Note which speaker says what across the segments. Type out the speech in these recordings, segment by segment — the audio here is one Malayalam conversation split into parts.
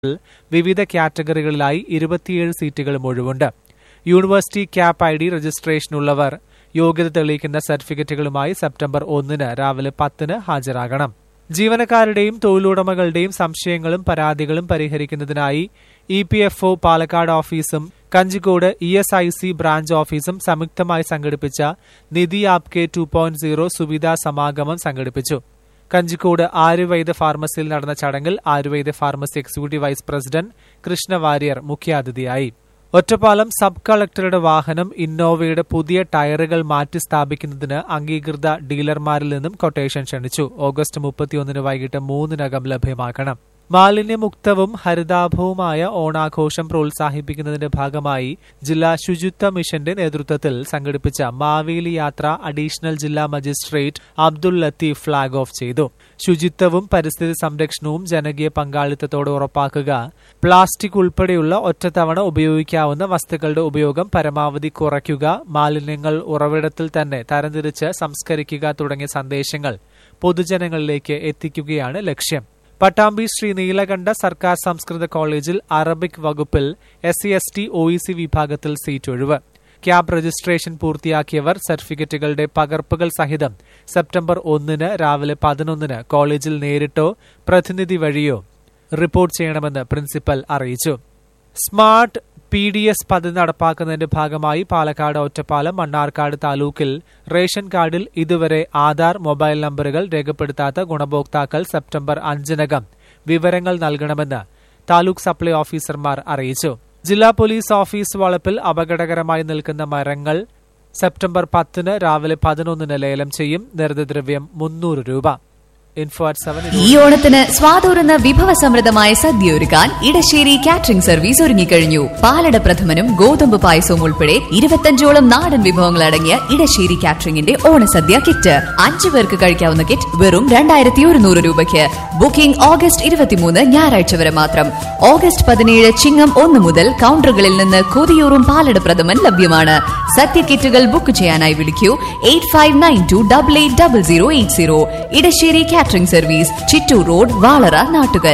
Speaker 1: വിവിധ കാറ്റഗറികളിലായി ഇരുപത്തിയേഴ് സീറ്റുകളും ഒഴിവുണ്ട് യൂണിവേഴ്സിറ്റി ക്യാപ് ഐ ഡി രജിസ്ട്രേഷനുള്ളവർ യോഗ്യത തെളിയിക്കുന്ന സർട്ടിഫിക്കറ്റുകളുമായി സെപ്റ്റംബർ ഒന്നിന് രാവിലെ പത്തിന് ഹാജരാകണം ജീവനക്കാരുടെയും തൊഴിലുടമകളുടെയും സംശയങ്ങളും പരാതികളും പരിഹരിക്കുന്നതിനായി E P F O Palakkad ഓഫീസും Kanjikode E S I C branch ഓഫീസും സംയുക്തമായി സംഘടിപ്പിച്ച Nidhi Aapke two point zero Suvidha സമാഗമം സംഘടിപ്പിച്ചു കഞ്ചിക്കോട് ആയുർവേദ ഫാർമസിയിൽ നടന്ന ചടങ്ങിൽ Ayurveda pharmacy executive vice president Krishna Warrier മുഖ്യാതിഥിയായി ഒറ്റപ്പാലം സബ് കളക്ടറുടെ വാഹനം ഇന്നോവയുടെ പുതിയ ടയറുകൾ മാറ്റി സ്ഥാപിക്കുന്നതിന് അംഗീകൃത ഡീലർമാരിൽ നിന്നും കൊട്ടേഷൻ ക്ഷണിച്ചു ഓഗസ്റ്റ് മുപ്പത്തിയൊന്നിന് വൈകിട്ട് മൂന്നിനകം ലഭ്യമാക്കണം മാലിന്യമുക്തവും ഹരിതാഭവുമായ ഓണാഘോഷം പ്രോത്സാഹിപ്പിക്കുന്നതിന്റെ ഭാഗമായി ജില്ലാ ശുചിത്വ മിഷന്റെ നേതൃത്വത്തിൽ സംഘടിപ്പിച്ച മാവേലി യാത്ര അഡീഷണൽ ജില്ലാ magistrate Abdul Latheef flag off ചെയ്തു ശുചിത്വവും പരിസ്ഥിതി സംരക്ഷണവും ജനകീയ പങ്കാളിത്തത്തോടെ ഉറപ്പാക്കുക പ്ലാസ്റ്റിക് ഉൾപ്പെടെയുള്ള ഒറ്റത്തവണ ഉപയോഗിക്കാവുന്ന വസ്തുക്കളുടെ ഉപയോഗം പരമാവധി കുറയ്ക്കുക മാലിന്യങ്ങൾ ഉറവിടത്തിൽ തന്നെ തരംതിരിച്ച് സംസ്കരിക്കുക തുടങ്ങിയ സന്ദേശങ്ങൾ പൊതുജനങ്ങളിലേക്ക് എത്തിക്കുകയാണ് ലക്ഷ്യം പട്ടാമ്പി ശ്രീ നീലകണ്ഠ സർക്കാർ സംസ്കൃത കോളേജിൽ അറബിക് വകുപ്പിൽ S C S T O E C വിഭാഗത്തിൽ സീറ്റ് ഒഴിവ് ക്യാബ് രജിസ്ട്രേഷൻ പൂർത്തിയാക്കിയവർ സർട്ടിഫിക്കറ്റുകളുടെ പകർപ്പുകൾ സഹിതം സെപ്റ്റംബർ ഒന്നിന് രാവിലെ പതിനൊന്നിന് കോളേജിൽ നേരിട്ടോ പ്രതിനിധി വഴിയോ റിപ്പോർട്ട് ചെയ്യണമെന്ന് പ്രിൻസിപ്പൽ അറിയിച്ചു സ്മാർട്ട് പി ഡി എസ് പദ്ധതി നടപ്പാക്കുന്നതിന്റെ ഭാഗമായി പാലക്കാട് ഒറ്റപ്പാലം മണ്ണാർക്കാട് താലൂക്കിൽ റേഷൻ കാർഡിൽ ഇതുവരെ ആധാർ മൊബൈൽ നമ്പറുകൾ രേഖപ്പെടുത്താത്ത ഗുണഭോക്താക്കൾ സെപ്റ്റംബർ അഞ്ചിനകം വിവരങ്ങൾ നൽകണമെന്ന് താലൂക്ക് സപ്ലൈ ഓഫീസർമാർ അറിയിച്ചു ജില്ലാ പോലീസ് ഓഫീസ് വളപ്പിൽ അപകടകരമായി നിൽക്കുന്ന മരങ്ങൾ സെപ്റ്റംബർ പത്തിന് രാവിലെ പതിനൊന്നിന് ലേലം ചെയ്യും നിർദ്ദദ്രവ്യം മുന്നൂറ് രൂപ ഇൻഫോ അറ്റ് സെവൻ
Speaker 2: ഈ ഓണത്തിന് സ്വാതൂറുന്ന വിഭവസമൃദ്ധമായ സദ്യ ഒരുക്കാൻ ഇടശ്ശേരി കാറ്ററിംഗ് സർവീസ് ഒരുങ്ങിക്കഴിഞ്ഞു പാലട പ്രഥമനും ഗോതമ്പ് പായസവും ഉൾപ്പെടെ ഇരുപത്തഞ്ചോളം നാടൻ വിഭവങ്ങൾ അടങ്ങിയ ഇടശ്ശേരി കാറ്ററിംഗിന്റെ ഓണസദ്യ കിറ്റ് അഞ്ചു പേർക്ക് കഴിക്കാവുന്ന കിറ്റ് വെറും രണ്ടായിരത്തി ഒരുന്നൂറ് രൂപയ്ക്ക് ബുക്കിംഗ് ഓഗസ്റ്റ് ഇരുപത്തിമൂന്ന് ഞായറാഴ്ച വരെ മാത്രം ഓഗസ്റ്റ് പതിനേഴ് ചിങ്ങം ഒന്ന് മുതൽ കൗണ്ടറുകളിൽ നിന്ന് കൊതിയൂറും പാലട പ്രഥമൻ ലഭ്യമാണ് സദ്യ കിറ്റുകൾ ബുക്ക് ചെയ്യാനായി വിളിക്കൂ eight five nine two double eight double zero eight zero Edassery catering service Chittur road Valara Nattukal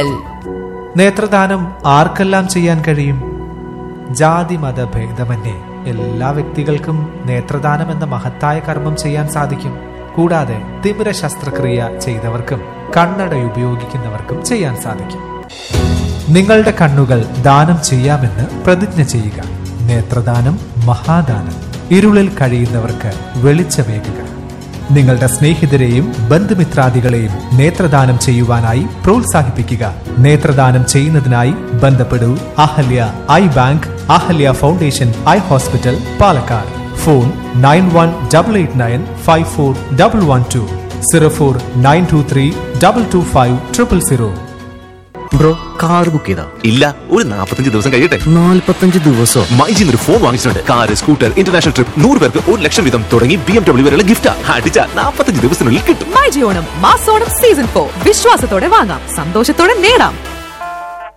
Speaker 1: നേത്രദാനം ആർക്കെല്ലാം ചെയ്യാൻ കഴിയും ജാതി മത ഭേദമന്യേ എല്ലാ വ്യക്തികൾക്കും നേത്രദാനം എന്ന മഹത്തായ കർമ്മം ചെയ്യാൻ സാധിക്കും കൂടാതെ തിമിര ശസ്ത്രക്രിയ ചെയ്തവർക്കും കണ്ണട ഉപയോഗിക്കുന്നവർക്കും ചെയ്യാൻ സാധിക്കും നിങ്ങളുടെ കണ്ണുകൾ ദാനം ചെയ്യാമെന്ന് പ്രതിജ്ഞ ചെയ്യുക നേത്രദാനം മഹാദാനം ഇരുളിൽ കഴിയുന്നവർക്ക് വെളിച്ചമേകുക നിങ്ങളുടെ സ്നേഹിതരെയും ബന്ധുമിത്രാദികളെയും നേത്രദാനം ചെയ്യുവാനായി പ്രോത്സാഹിപ്പിക്കുക നേത്രദാനം ചെയ്യുന്നതിനായി ബന്ധപ്പെടൂ Ahalya eye bank Ahalya foundation eye hospital Palakkad phone nine one double eight nine five four double one two zero four nine two three double two five triple zero
Speaker 3: bro car book ചെയ്താ
Speaker 4: ഇല്ല ഒരു നാൽപ്പത്തഞ്ച് ദിവസം കഴിയട്ടെ
Speaker 3: നാല്പത്തഞ്ച് ദിവസോ
Speaker 4: മൈജിൽ ഒരു ഫോൺ വാങ്ങിച്ചിട്ടുണ്ട് കാർ സ്കൂട്ടർ ഇന്റർനാഷണൽ ട്രിപ്പ് നൂറ് പേർക്ക് ഒരു ലക്ഷം വീതം തുടങ്ങി ബി എം ഡബ്ല്യൂ വരെയുള്ള ഗിഫ്റ്റ് അടിച്ച നാൽപ്പത്തഞ്ച് ദിവസത്തിനുള്ളിൽ കിട്ടും
Speaker 5: മൈജി ഓണം മാസോണം സീസൺ ഫോർ വിശ്വാസത്തോടെ വാങ്ങാം സന്തോഷത്തോടെ നേടാം